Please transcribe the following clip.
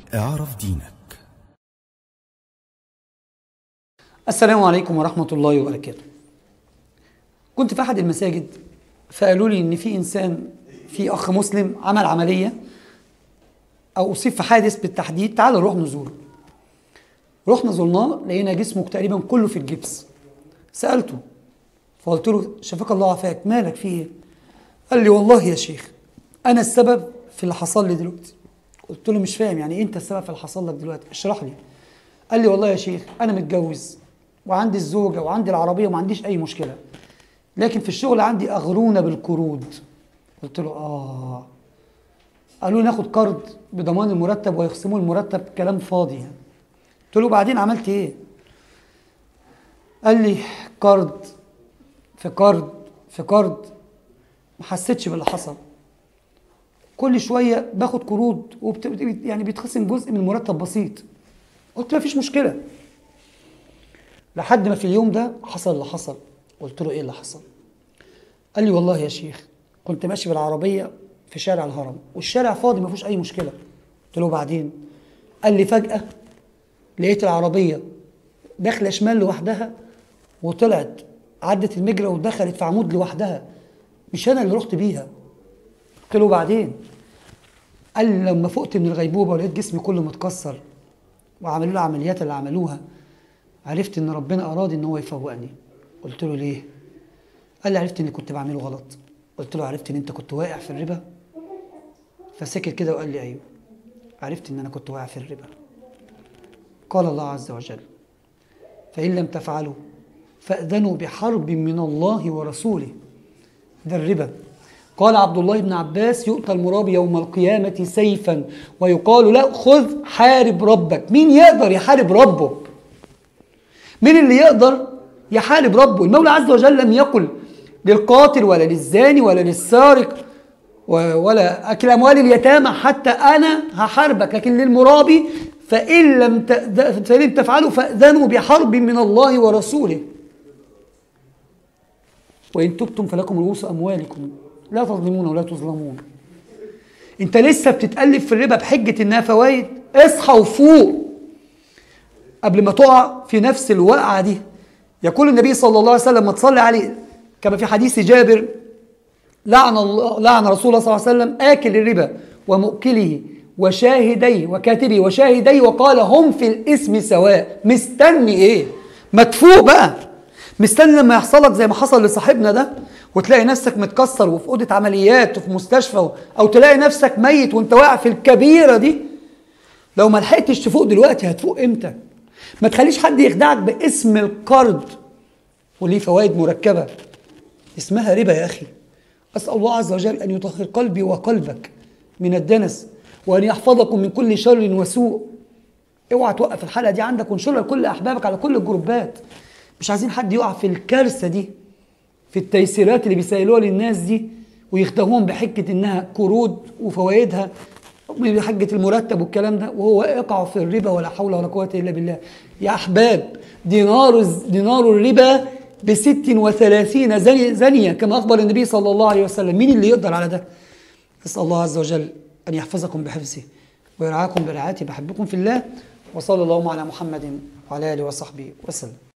اعرف دينك السلام عليكم ورحمة الله وبركاته كنت في أحد المساجد فقالوا لي إن في إنسان في أخ مسلم عمل عملية أو أصيب في حادث بالتحديد تعال نروح نزوره رحنا زرناه لقينا جسمه تقريبا كله في الجبس سألته فقلت له شفاك الله عافاك مالك في إيه؟ قال لي والله يا شيخ أنا السبب في اللي حصل لي دلوقتي قلت له مش فاهم يعني إيه أنت السبب في اللي حصل لك دلوقتي اشرح لي قال لي والله يا شيخ أنا متجوز وعندي الزوجة وعندي العربية وما عنديش أي مشكلة لكن في الشغل عندي أغرونة بالقروض قلت له آه قالوا لي ناخد قرض بضمان المرتب ويخصموا المرتب كلام فاضي يعني. قلت له بعدين عملت ايه قال لي قرض في قرض في قرض ما حسيتش باللي حصل كل شويه باخد قروض وبت... يعني بيتخصم جزء من المرتب بسيط قلت ما فيش مشكله لحد ما في اليوم ده حصل اللي حصل قلت له ايه اللي حصل قال لي والله يا شيخ كنت ماشي بالعربيه في شارع الهرم والشارع فاضي ما فيهوش اي مشكله قلت له بعدين قال لي فجاه لقيت العربيه داخله شمال لوحدها وطلعت عدت المجرى ودخلت في عمود لوحدها مش انا اللي رحت بيها قلت له بعدين قال لي لما فقت من الغيبوبه ولقيت جسمي كله متكسر وعملوا لي العمليات اللي عملوها عرفت ان ربنا اراد ان هو يفوقني قلت له ليه قال لي عرفت اني كنت بعمله غلط قلت له عرفت ان انت كنت واقع في الربا فسكت كده وقال لي ايوه عرفت ان انا كنت واقع في الربا قال الله عز وجل فان لم تفعلوا فاذنوا بحرب من الله ورسوله ده الربا قال عبد الله بن عباس يؤتى المرابي يوم القيامة سيفا ويقال له خذ حارب ربك مين يقدر يحارب ربه مين اللي يقدر يحارب ربه المولى عز وجل لم يقل للقاتل ولا للزاني ولا للسارق ولا أكل أموال اليتامى حتى أنا هحاربك لكن للمرابي فإن لم فإن لم تفعلوا فأذنوا بحرب من الله ورسوله وإن تبتم فلكم رؤوس أموالكم لا تظلمون ولا تظلمون أنت لسه بتتألف في الربا بحجة إنها فوائد اصحى وفوق قبل ما تقع في نفس الوقعة دي يقول النبي صلى الله عليه وسلم ما تصلي عليه كما في حديث جابر لعن الله لعن رسول الله صلى الله عليه وسلم آكل الربا ومؤكله وشاهديه وكاتبه وشاهديه وقال هم في الاسم سواء مستني ايه مدفوق بقى مستني لما يحصل لك زي ما حصل لصاحبنا ده وتلاقي نفسك متكسر وفي اوضه عمليات وفي مستشفى او تلاقي نفسك ميت وانت واقع في الكبيره دي لو ما لحقتش تفوق دلوقتي هتفوق امتى ما تخليش حد يخدعك باسم القرض وليه فوائد مركبه اسمها ربا يا اخي اسال الله عز وجل ان يطهر قلبي وقلبك من الدنس وان يحفظكم من كل شر وسوء اوعى توقف الحلقه دي عندك وانشرها لكل احبابك على كل الجروبات مش عايزين حد يقع في الكارثه دي في التيسيرات اللي بيسيلوها للناس دي ويخدعوهم بحجه انها قروض وفوائدها بحجة المرتب والكلام ده وهو يقع في الربا ولا حول ولا قوة إلا بالله يا أحباب دينار دينار الربا بست وثلاثين زنية كما أخبر النبي صلى الله عليه وسلم مين اللي يقدر على ده نسأل الله عز وجل أن يحفظكم بحفظه ويرعاكم برعايته بحبكم في الله وصلى اللهم على محمد وعلى آله وصحبه وسلم